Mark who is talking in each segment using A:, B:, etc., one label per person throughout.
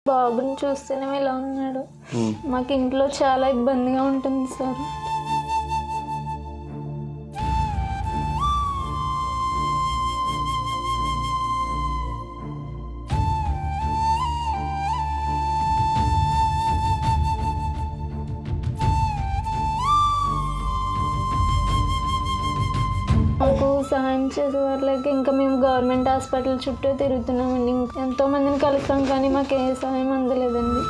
A: బాబుని చూస్తేనే ఇలా ఉన్నాడు మాకు ఇంట్లో చాలా ఇబ్బందిగా ఉంటుంది సార్ మాకు సహాయం చేసే వాళ్ళకి ఇంకా మేము గవర్నమెంట్ హాస్పిటల్ చుట్టూ తిరుగుతున్నామండి ఇంకా ఎంతో మందిని కలుస్తాం కానీ మాకు ఏ సహాయం అందలేదండి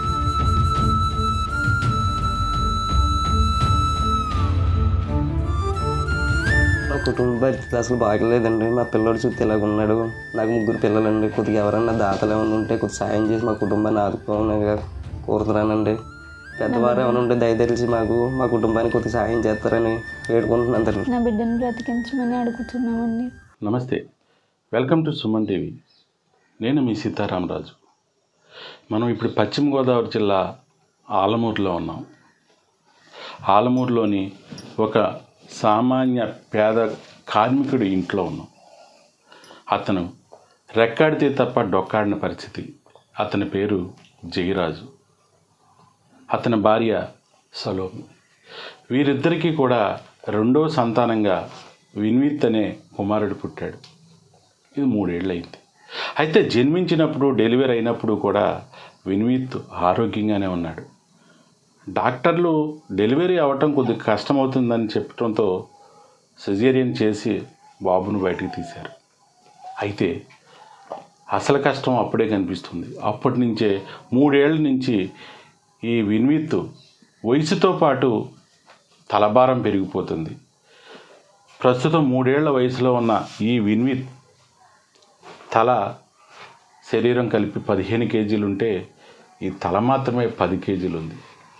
B: మా కుటుంబ పరిస్థితి అసలు బాగలేదండి మా పిల్లోడు చూస్తే ఇలాగ ఉన్నాడు నాకు ముగ్గురు పిల్లలండి కొద్దిగా ఎవరన్నా దాతలు ఏమైనా ఉంటే కొద్దిగా సాయం చేసి మా కుటుంబాన్ని ఆదుకోనగా కోరుతున్నానండి పెద్దవారు ఏమైనా ఉంటే దయతెలిసి మాకు మా కుటుంబానికి కొద్దిగా సాయం చేస్తారని వేడుకుంటున్నాను తల్లి
A: నా బిడ్డను బ్రతికించమని అడుగుతున్నామండి
C: నమస్తే వెల్కమ్ టు సుమన్ టీవీ నేను మీ సీతారామరాజు మనం ఇప్పుడు పశ్చిమ గోదావరి జిల్లా ఆలమూరులో ఉన్నాం ఆలమూరులోని ఒక సామాన్య పేద కార్మికుడి ఇంట్లో ఉన్నాం అతను రెక్కాడితే తప్ప డొక్కాడిన పరిస్థితి అతని పేరు జయరాజు అతని భార్య సలోమి వీరిద్దరికీ కూడా రెండో సంతానంగా విన్విత్ అనే కుమారుడు పుట్టాడు ఇది మూడేళ్ళు అయింది అయితే జన్మించినప్పుడు డెలివరీ అయినప్పుడు కూడా విన్విత్ ఆరోగ్యంగానే ఉన్నాడు డాక్టర్లు డెలివరీ అవ్వటం కొద్దిగా కష్టమవుతుందని చెప్పడంతో సిజేరియన్ చేసి బాబును బయటికి తీశారు అయితే అసలు కష్టం అప్పుడే కనిపిస్తుంది అప్పటి నుంచే మూడేళ్ల నుంచి ఈ విన్విత్ వయసుతో పాటు తలభారం పెరిగిపోతుంది ప్రస్తుతం మూడేళ్ల వయసులో ఉన్న ఈ విన్విత్ తల శరీరం కలిపి పదిహేను కేజీలు ఉంటే ఈ తల మాత్రమే పది కేజీలు ఉంది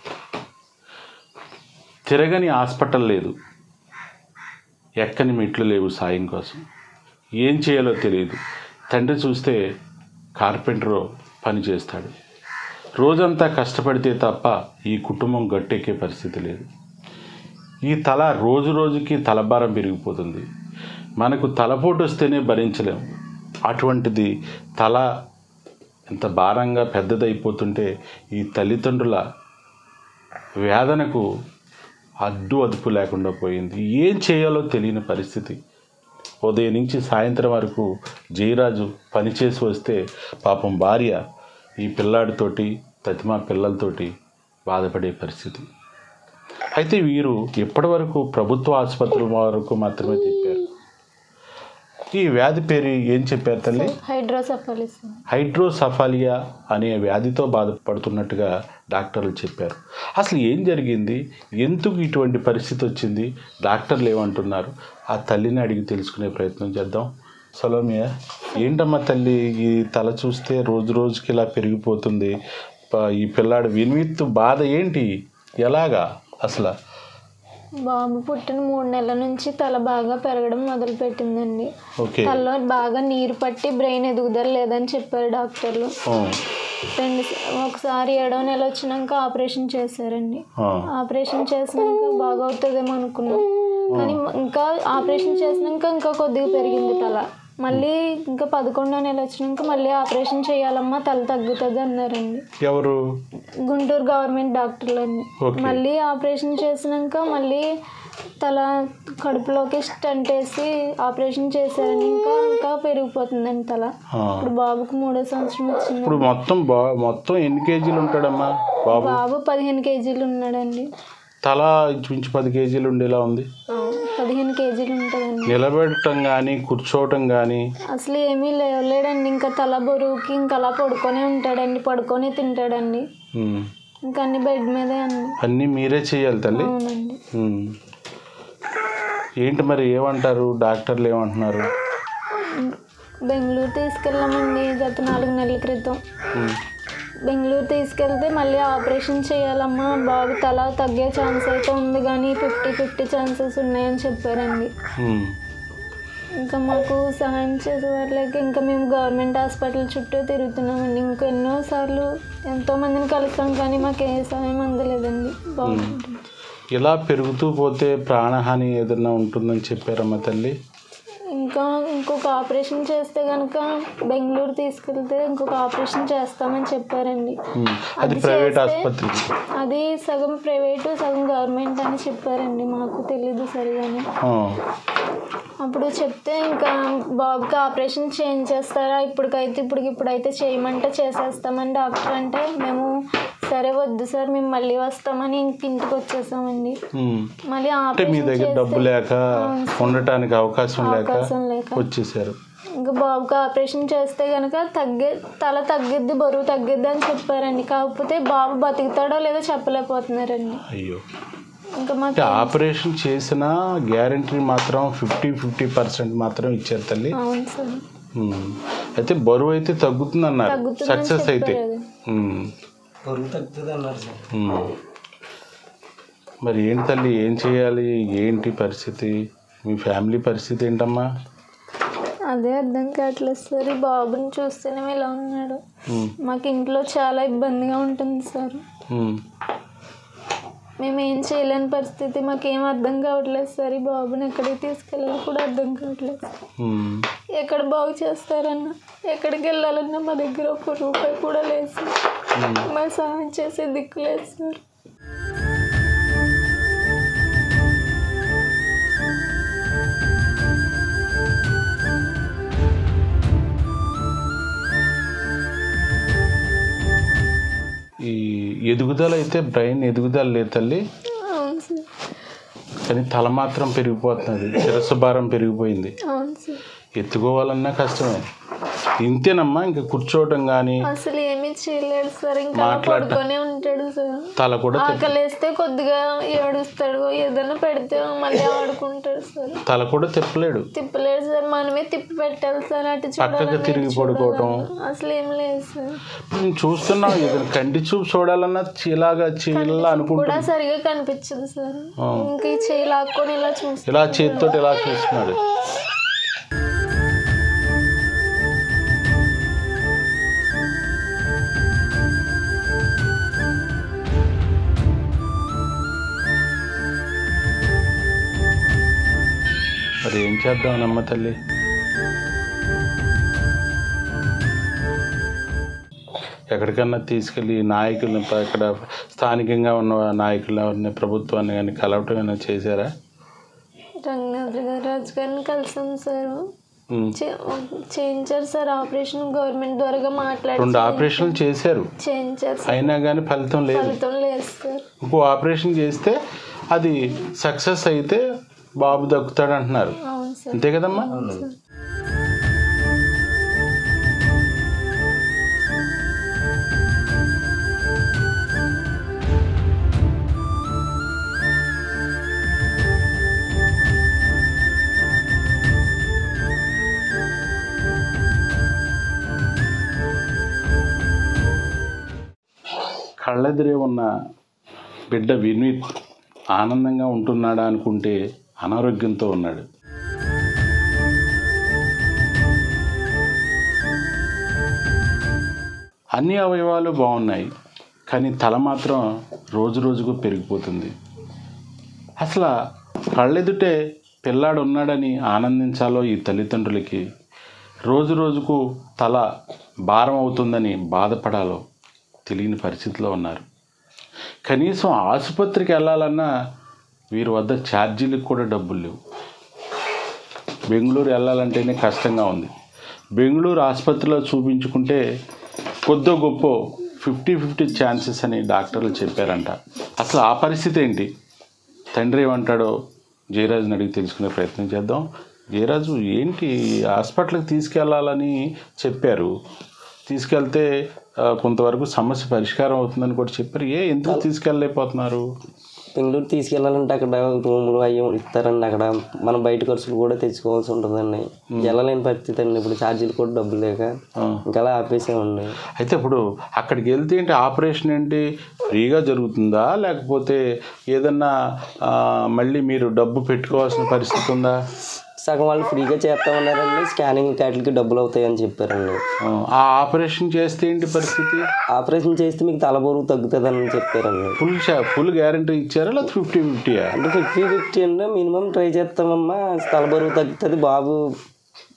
C: తిరగని హాస్పిటల్ లేదు ఎక్కని మెట్లు లేవు సాయం కోసం ఏం చేయాలో తెలియదు తండ్రి చూస్తే కార్పెంటర్ పని చేస్తాడు రోజంతా కష్టపడితే తప్ప ఈ కుటుంబం గట్టెక్కే పరిస్థితి లేదు ఈ తల రోజు రోజుకి తలభారం పెరిగిపోతుంది మనకు తలపోటు వస్తేనే భరించలేం అటువంటిది తల ఎంత భారంగా పెద్దదైపోతుంటే ఈ తల్లిదండ్రుల వేదనకు అడ్డు అదుపు లేకుండా పోయింది ఏం చేయాలో తెలియని పరిస్థితి ఉదయం నుంచి సాయంత్రం వరకు జయరాజు పనిచేసి వస్తే పాపం భార్య ఈ పిల్లాడితోటి తతిమా పిల్లలతోటి బాధపడే పరిస్థితి అయితే వీరు ఇప్పటివరకు ప్రభుత్వ ఆసుపత్రుల వరకు మాత్రమే చెప్పారు ఈ వ్యాధి పేరు ఏం చెప్పారు తల్లి
A: హైడ్రోసెఫాలిస్
C: హైడ్రోసఫాలియా అనే వ్యాధితో బాధపడుతున్నట్టుగా డాక్టర్లు చెప్పారు అసలు ఏం జరిగింది ఎందుకు ఇటువంటి పరిస్థితి వచ్చింది డాక్టర్లు ఏమంటున్నారు ఆ తల్లిని అడిగి తెలుసుకునే ప్రయత్నం చేద్దాం సలోమియా ఏంటమ్మా తల్లి ఈ తల చూస్తే రోజు రోజుకి ఇలా పెరిగిపోతుంది ప- ఈ పిల్లాడు విన్విత్ బాధ ఏంటి ఎలాగా అసలు
A: బాబు పుట్టిన మూడు నెలల నుంచి తల బాగా పెరగడం మొదలు పెట్టిందండి
C: ఓకే
A: తలలో బాగా నీరు పట్టి బ్రెయిన్ ఎదుగుదల లేదని చెప్పారు డాక్టర్లు
C: ఆ,
A: రెండు ఒకసారి ఏడవ నెల వచ్చినాక ఆపరేషన్ చేశారండి
C: ఆ,
A: ఆపరేషన్ చేసినాక బాగవుతుందేమో అనుకున్నాం కానీ ఇంకా ఆపరేషన్ చేసినాక ఇంకా కొద్దిగా పెరిగింది తల మళ్ళీ ఇంకా పదకొండో నెల వచ్చినాక మళ్ళీ ఆపరేషన్ చేయాలమ్మా తల తగ్గుతుంది అన్నారండి
C: ఎవరు
A: గుంటూరు గవర్నమెంట్ డాక్టర్లు అండి
C: ఓకే.
A: మళ్ళీ ఆపరేషన్ చేసినాక మళ్ళీ తల కడుపులోకి స్టంట్ వేసి ఆపరేషన్ చేశారండి ఇంకా ఇంకా పెరిగిపోతుందండి తల
C: ఆ.
A: ఇప్పుడు బాబుకు మూడో సంవత్సరం వచ్చింది
C: ఇప్పుడు మొత్తం బా మొత్తం ఎన్ని కేజీలు ఉంటాడమ్మా బాబు
A: బాబు పదిహేను కేజీలు ఉన్నాడండి
C: తల ఇంచుమించు పది కేజీలు ఉండేలా ఉంది
A: పదిహేను కేజీలు ఉంటుందండి
C: నిలబెట్టడం కానీ కూర్చోవటం కానీ
A: అసలు ఏమీ లేవలేడండి ఇంకా తల బరువుకి ఇంకా అలా పడుకొనే ఉంటాడండి పడుకొని తింటాడండి ఇంకా అన్ని బెడ్ మీదే అండి
C: అన్నీ మీరే చేయాలి తల్లి
A: అవునండి
C: ఉమ్. ఏంటి మరి ఏమంటారు డాక్టర్లు ఏమంటున్నారు
A: బెంగళూరు తీసుకెళ్ళామండి గత నాలుగు నెలల క్రితం
C: ఉమ్.
A: బెంగళూరు తీసుకెళ్తే మళ్ళీ ఆపరేషన్ చేయాలమ్మా బాబు తల తగ్గే ఛాన్స్ అయితే ఉంది కానీ ఫిఫ్టీ ఫిఫ్టీ ఛాన్సెస్ ఉన్నాయని చెప్పారండి
C: ఉమ్.
A: ఇంకా మాకు సహాయం చేసే వాళ్ళకి ఇంకా మేము గవర్నమెంట్ హాస్పిటల్ చుట్టూ తిరుగుతున్నామండి ఇంకా ఎన్నోసార్లు ఎంతో మందిని కలుస్తాం కానీ మాకు ఏ సహాయం అందలేదండి బాగుంటుంది
C: ఇలా పెరుగుతూ పోతే ప్రాణహాని ఏదైనా ఉంటుందని చెప్పారమ్మా తల్లి
A: ఇంకా ఇంకొక ఆపరేషన్ చేస్తే కనుక బెంగళూరు తీసుకెళ్తే ఇంకొక ఆపరేషన్ చేస్తామని చెప్పారండి
C: ఉమ్. అది ప్రైవేట్
A: చేస్తే-
C: ఆసుపత్రి
A: అది సగం ప్రైవేటు సగం గవర్నమెంట్ అని చెప్పారండి మాకు తెలీదు సరిగానే
C: ఆ.
A: అప్పుడు చెప్తే ఇంకా బాబుకి ఆపరేషన్ చేయించేస్తారా ఇప్పటికైతే ఇప్పుడు ఇప్పుడైతే చేయమంటే చేసేస్తామని డాక్టర్ అంటే మేము సరే వద్దు సార్ మేము మళ్ళీ వస్తామని ఇంక ఇంటికి వచ్చేసామండి
C: ఉమ్.
A: మళ్ళీ
C: అంటే మీ
A: ఆపరేషన్
C: దగ్గర
A: చేస్తే
C: డబ్బు లేక ఉండటానికి అవకాశం లేక
A: అవకాశం లేక
C: వచ్చేసారు
A: ఇంకా బాబుకి ఆపరేషన్ చేస్తే కనుక తగ్గే తల తగ్గిద్ది బరువు తగ్గిద్ది అని చెప్పారండి కాకపోతే బాబు బతుకుతాడో లేదో చెప్పలేకపోతున్నారండి
C: అయ్యో
A: ఇంకా
C: అంటే
A: మాకు
C: ఆపరేషన్ చేసిన గ్యారంటీ మాత్రం ఫిఫ్టీ ఫిఫ్టీ పర్సెంట్ మాత్రం ఇచ్చారు తల్లి
A: అవును సార్
C: ఉమ్. అయితే బరువు అయితే తగ్గుతుంది అన్నారు
A: తగ్గుతుందని
C: సక్సెస్ అయితే
A: చెప్పారు అది.
C: ఉమ్.
B: బరువు తగ్గుతుంది అన్నారు సార్
C: ఉమ్. మరి ఏంటి తల్లి ఏం చేయాలి ఏంటి పరిస్థితి మీ ఫ్యామిలీ పరిస్థితి ఏంటమ్మా
A: అదే అర్థం కావట్లేదు సార్ ఈ బాబుని చూస్తేనే ఇలా ఉన్నాడు
C: ఉమ్.
A: మాకు ఇంట్లో చాలా ఇబ్బందిగా ఉంటుంది సార్
C: ఉమ్.
A: మేము ఏం చేయలేని పరిస్థితి మాకు ఏం అర్థం కావట్లేదు సార్ ఈ బాబుని ఎక్కడికి తీసుకెళ్ళాలో కూడా అర్థం కావట్లేదు సార్.
C: ఉమ్.
A: ఎక్కడ బాగు చేస్తారన్నా ఎక్కడికి వెళ్ళాలన్నా మా దగ్గర ఒక రూపాయి కూడా లేదు సార్ మా సహాయం చేసే దిక్కు లేదు సార్
C: ఈ ఎదుగుదల అయితే బ్రెయిన్ ఎదుగుదల లేదు తల్లి
A: అవును సార్
C: కానీ తల మాత్రం పెరిగిపోతున్నది శిరస్సు భారం పెరిగిపోయింది
A: అవును సార్
C: ఎత్తుకోవాలన్నా కష్టమే ఇంతేనమ్మా ఇంకా కూర్చోవటం కానీ
A: అసలు ఏమీ చేయలేడు సార్ ఇంకా అలా
C: మాట్లాడటం.
A: పడుకొనే ఉంటాడు సార్
C: తల కూడా తెప్ప-
A: ఆకలేస్తే కొద్దిగా ఏడుస్తాడు ఏదైనా పెడితే మళ్ళీ ఆడుకుంటాడు సార్
C: తల కూడా తిప్పలేడు
A: తిప్పలేడు సార్ మనమే తిప్పి పెట్టాలి సార్ అటు
C: పక్కకి
A: చూడాలన్నా,
C: తిరిగి
A: ఇటు
C: పడుకోవటం.
A: చూడాలన్నా. అసలు ఏం లేదు సార్
C: నేను చూస్తున్నాం ఏదైనా కంటి చూపు చూడాలన్నా ఇలాగా చేయాలా
A: కూడా
C: అనుకుంటున్నా
A: సరిగా కనిపించదు సార్
C: ఆ.
A: ఇంకా ఈ చేయి లాక్కొని ఇలా చూస్తే
C: ఇలా చేతితోటి ఇలా చూస్తున్నాడు మరి ఏం చేద్దాం నమ్మ తల్లి ఎక్కడికన్నా తీసుకెళ్ళి నాయకులను ప- ఇక్కడ స్థానికంగా ఉన్న నాయకులు ఎవరిని ప్రభుత్వాన్ని కానీ కలవటం ఏమైనా చేశారా
A: రంగనాథ్ గారు రాజు గారిని కలిసాం సార్
C: ఉమ్.
A: చే- చేయించారు సార్ ఆపరేషన్ గవర్నమెంట్ ద్వారా మాట్లాడి
C: రెండు ఆపరేషన్లు చేశారు
A: చేయించారు సార్
C: అయినా కానీ ఫలితం లేదు
A: ఫలితం లేదు సార్
C: ఇంకో ఆపరేషన్ చేస్తే అది సక్సెస్ అయితే బాబు దక్కుతాడు అంటున్నారు
A: అవును సార్
C: అంతే కదమ్మా
A: సార్.
C: కళ్ళెదిరే ఉన్న బిడ్డ వినీత్ ఆనందంగా ఉంటున్నాడా అనుకుంటే అనారోగ్యంతో ఉన్నాడు అన్ని అవయవాలు బాగున్నాయి కానీ తల మాత్రం రోజు రోజుకు పెరిగిపోతుంది అసలు కళ్ళెదుటే పిల్లాడు ఉన్నాడని ఆనందించాలో ఈ తల్లిదండ్రులకి రోజు రోజుకు తల భారం అవుతుందని బాధపడాలో తెలియని పరిస్థితిలో ఉన్నారు కనీసం ఆసుపత్రికి వెళ్ళాలన్నా వీరి వద్ద ఛార్జీలకు కూడా డబ్బులు లేవు బెంగళూరు వెళ్ళాలంటేనే కష్టంగా ఉంది బెంగళూరు ఆసుపత్రిలో చూపించుకుంటే కొద్దో గొప్ప ఫిఫ్టీ ఫిఫ్టీ ఛాన్సెస్ అని డాక్టర్లు చెప్పారంట అసలు ఆ పరిస్థితి ఏంటి తండ్రి ఏమంటాడో జయరాజుని అడిగి తెలుసుకునే ప్రయత్నం చేద్దాం జయరాజు ఏంటి హాస్పిటల్కి తీసుకెళ్లాలని చెప్పారు తీసుకెళ్తే ఆ, కొంతవరకు సమస్య పరిష్కారం అవుతుందని కూడా చెప్పారు ఏ ఎందుకు తీసుకెళ్ళలేకపోతున్నారు
B: బెంగళూరు తీసుకెళ్ళాలంటే అక్కడ రూములు అవి ఇస్తారండి అక్కడ మనం బయట ఖర్చులు కూడా తెచ్చుకోవాల్సి ఉంటుందండి వెళ్ళలేని పరిస్థితి అండి ఇప్పుడు ఛార్జీలు కూడా డబ్బులు లేక
C: ఆ.
B: ఇంకా అలా ఆపేసామండి
C: అయితే ఇప్పుడు అక్కడికి వెళ్తే ఏంటి ఆపరేషన్ ఏంటి ఫ్రీగా జరుగుతుందా లేకపోతే ఏదన్నా ఆ, మళ్ళీ మీరు డబ్బు పెట్టుకోవాల్సిన పరిస్థితి ఉందా
B: సగం వాళ్ళు ఫ్రీగా చేస్తామన్నారండి స్కానింగ్ వాటికి డబ్బులు అవుతాయని చెప్పారండి
C: ఆ, ఆ ఆపరేషన్ చేస్తే ఏంటి పరిస్థితి
B: ఆపరేషన్ చేస్తే మీకు తల బరువు తగ్గుతుందని చెప్పారండి
C: ఫుల్ ఫుల్ గ్యారంటీ ఇచ్చారా లేదా ఫిఫ్టీ ఫిఫ్టీయా
B: అంటే ఫిఫ్టీ ఫిఫ్టీ అండి మినిమం ట్రై చేస్తామమ్మా తల బరువు తగ్గుతుంది బాబు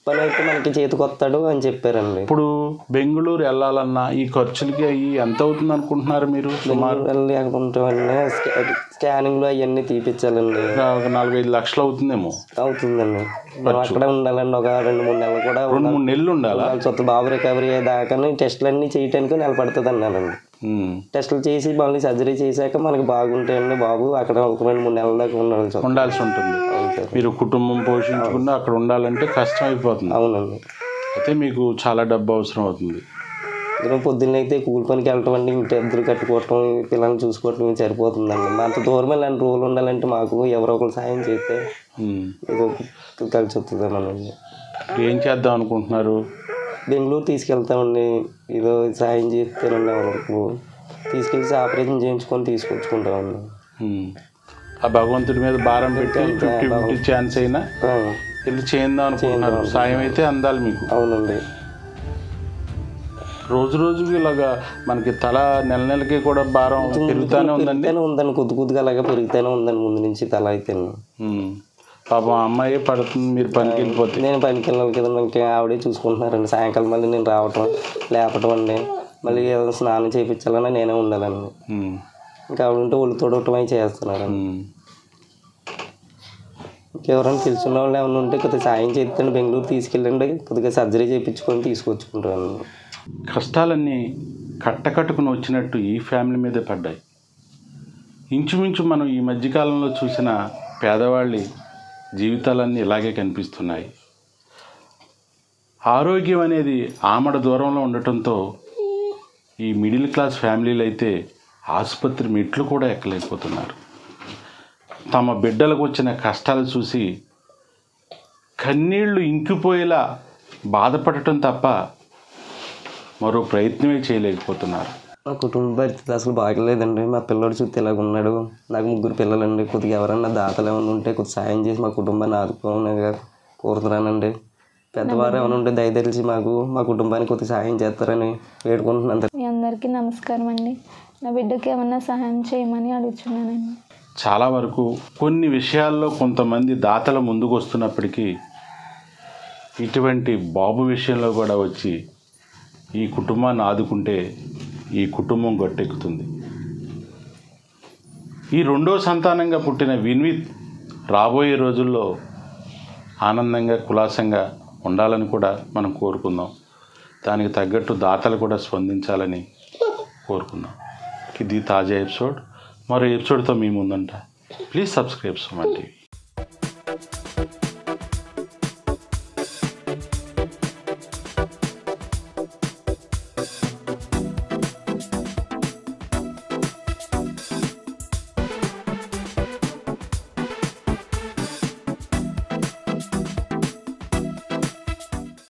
B: పని అయితే మనకి చేతికి వస్తాడు అని చెప్పారండి
C: ఇప్పుడు బెంగళూరు వెళ్ళాలన్నా ఈ ఖర్చులకి అయ్యి ఎంత అవుతుంది అనుకుంటున్నారు మీరు సుమారు
B: వెళ్ళి అక్కడ ఉంటామని స్కానింగ్లు అవన్నీ తీపిచ్చాలండి
C: ఒక నాలుగైదు లక్షలు అవుతుందేమో
B: అవుతుందండి మనం అక్కడే ఉండాలండి ఒక రెండు మూడు నెలలు కూడా
C: రెండు మూడు నెలలు ఉండాలా
B: ఉండాలి సొంత బాబు రికవరీ అయ్యేదాకా టెస్టులు అన్నీ చేయటానికి నెల పడుతుంది అన్నారండి
C: ఉమ్.
B: టెస్టులు చేసి మళ్ళీ సర్జరీ చేశాక మనకి బాగుంటాయండి బాబు అక్కడ ఒక రెండు మూడు నెలల దాకా ఉండాలి సార్
C: ఉండాల్సి ఉంటుంది
B: అవును సార్
C: మీరు కుటుంబం పోషించకుండా అక్కడ ఉండాలంటే కష్టం అయిపోతుంది
B: అవునండి
C: అయితే మీకు చాలా డబ్బు అవసరం అవుతుంది
B: నేను పొద్దున్న అయితే కూలి పనికి వెళ్ళటం అండి ఇంటి ఇద్దరు కట్టుకోవటం పిల్లల్ని చూసుకోవటం ఇవి సరిపోతుందండి మా అంత దూరం వెళ్ళండి రోజులు ఉండాలంటే మాకు ఎవరో ఒకరు సాయం చేస్తే
C: ఉమ్.
B: ఏదో కలిసి వస్తుందేమోనండి
C: ఇప్పుడు ఏం చేద్దాం అనుకుంటున్నారు
B: బెంగళూరు తీసుకెళ్తామండి ఏదో సాయం చేస్తానండి ఎవరికి తీసుకెళ్ళి ఆపరేషన్ చేయించుకొని తీసుకొచ్చుకుంటామండి
C: ఉమ్. ఆ భగవంతుడి మీద భారం పెట్టి ఫిఫ్టీ ఫిఫ్టీ ఛాన్స్ అయినా
B: ఆ,
C: వెళ్ళి చేద్దాం అనుకుంటున్నారు సాయం అయితే అందాలి మీకు
B: అవునండి
C: రోజు రోజుకి ఇలాగా మనకి తల నెల నెలకి కూడా భారం పెరుగుతానే ఉందండి
B: పెరుగుతూనే ఉందండి కొద్ది కొద్దిగా అలాగే పెరుగుతూనే ఉందండి ముందు నుంచి తల అయితే
C: ఉమ్. పాపం ఆ అమ్మాయి పడుతుంది మీరు పనికి వెళ్ళిపోతే
B: నేను పనికి వెళ్ళాలి కదా ఇంకా ఆవిడే చూసుకుంటున్నారండి సాయంకాలం మళ్ళీ నేను రావటం లేపటం అండి మళ్ళీ ఏదో స్నానం చేయించాలని నేనే ఉండాలండి
C: ఉమ్.
B: ఇంకా ఆవిడ ఉంటే ఒళ్ళు తొడవటం అవి చేస్తున్నారండి
C: ఉమ్.
B: ఇంకెవరైనా తెలిసిన వాళ్ళు ఏమైనా ఉంటే కొద్దిగా సాయం చేస్తాను బెంగళూరు తీసుకెళ్ళండి కొద్దిగా సర్జరీ చేయించుకొని తీసుకొచ్చుకుంటాను
C: కష్టాలన్నీ కట్టకట్టుకుని వచ్చినట్టు ఈ ఫ్యామిలీ మీదే పడ్డాయి ఇంచుమించు మనం ఈ మధ్యకాలంలో చూసిన పేదవాళ్ళ జీవితాలన్నీ ఇలాగే కనిపిస్తున్నాయి ఆరోగ్యం అనేది ఆమడ దూరంలో ఉండటంతో ఈ మిడిల్ క్లాస్ ఫ్యామిలీలు అయితే ఆసుపత్రి మెట్లు కూడా ఎక్కలేకపోతున్నారు తమ బిడ్డలకు వచ్చిన కష్టాలు చూసి కన్నీళ్లు ఇంకిపోయేలా బాధపడటం తప్ప మరో ప్రయత్నమే చేయలేకపోతున్నారు
B: మా కుటుంబ పరిస్థితి అసలు బాగలేదండి మా పిల్లోడు చూస్తే ఇలాగ ఉన్నాడు నాకు ముగ్గురు పిల్లలండి కొద్దిగా ఎవరన్నా దాతలు ఏమైనా ఉంటే కొద్దిగా సాయం చేసి మా కుటుంబాన్ని ఆదుకోనగా కోరుతున్నానండి పెద్దవారు ఏమైనా ఉంటే దయదలిచి మాకు మా కుటుంబానికి కొద్దిగా సాయం చేస్తారని వేడుకుంటున్నాను
A: మీ అందరికీ నమస్కారం అండి నా బిడ్డకి ఏమన్నా సహాయం చేయమని అడుగుతున్నానండి
C: చాలా వరకు కొన్ని విషయాల్లో కొంతమంది దాతల ముందుకు వస్తున్నప్పటికీ ఇటువంటి బాబు విషయంలో కూడా వచ్చి ఈ కుటుంబాన్ని ఆదుకుంటే ఈ కుటుంబం గట్టెక్కుతుంది ఈ రెండో సంతానంగా పుట్టిన విన్విత్ రాబోయే రోజుల్లో ఆనందంగా కులాసంగా ఉండాలని కూడా మనం కోరుకుందాం దానికి తగ్గట్టు దాతలు కూడా స్పందించాలని కోరుకుందాం ఇది తాజా ఎపిసోడ్ మరో ఎపిసోడ్తో మీ ముందంట ప్లీజ్ సబ్స్క్రైబ్ సుమన్ టీవీ